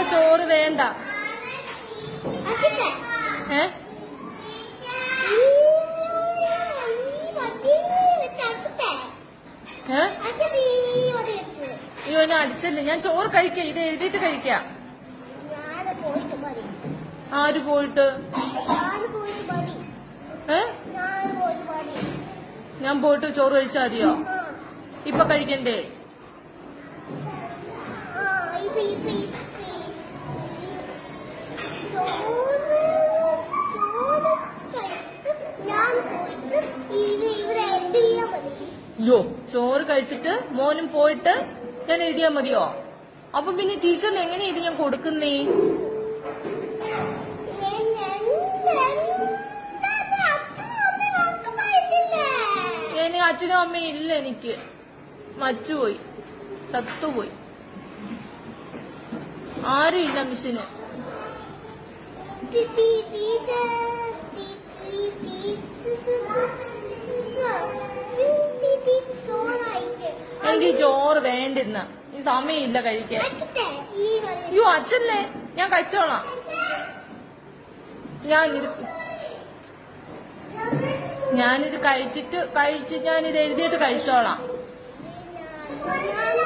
ചോറ് വേണ്ട അക്കിട്ടെ ഏ ഈ ഈ വടി വെച്ച് അക്കിട്ടെ ഏ അക്കിട്ട് ഈ വടി വെച്ച് അയ്യോ ഞാൻ അടിച്ചല്ലേ ഞാൻ ചോറ് കഴിക്കാം ഇത് എഴുതിയിട്ട് കഴിക്കാം ഞാൻ പോയിട്ട് മതി ആര് പോയിട്ട് ഞാൻ പോയിട്ട് മതി ഏ ഞാൻ പോയിട്ട് മതി ഞാൻ പോയിട്ട് ചോറ് കഴിച്ചാൽ മതിയോ ആ ഇപ്പൊ കഴിക്കണ്ടേ ആ ഇപ്പൊ ഇപ്പൊ ചോറ് ചോറ് കഴിച്ചിട്ട് ഞാൻ പോയിട്ട് ഇത് ഇവിടെ എന്ത് ചെയ്യാൻ മതി അയ്യോ ചോറ് കഴിച്ചിട്ട് മോനും പോയിട്ട് ഞാൻ എഴുതിയാ മതിയോ അപ്പൊ പിന്നെ ടീച്ചറിന് എങ്ങനെ ഇത് ഞാൻ കൊടുക്കുന്നേ എന്നെ അച്ഛനും അമ്മയും ഇല്ല എനിക്ക് മച്ചുപോയി ചത്തുപോയി ആരും ഇല്ല മിസ്സിന് എനിക്ക് ചോറ് വേണ്ടിരുന്ന ഈ സമയമില്ല കഴിക്കാൻ അയ്യോ അച്ഛല്ലേ ഞാൻ കഴിച്ചോളാം ഞാൻ ഇത് ഞാനിത് കഴിച്ചിട്ട് കഴിച്ച് ഞാനിത് എഴുതിയിട്ട് കഴിച്ചോളാം ഞാൻ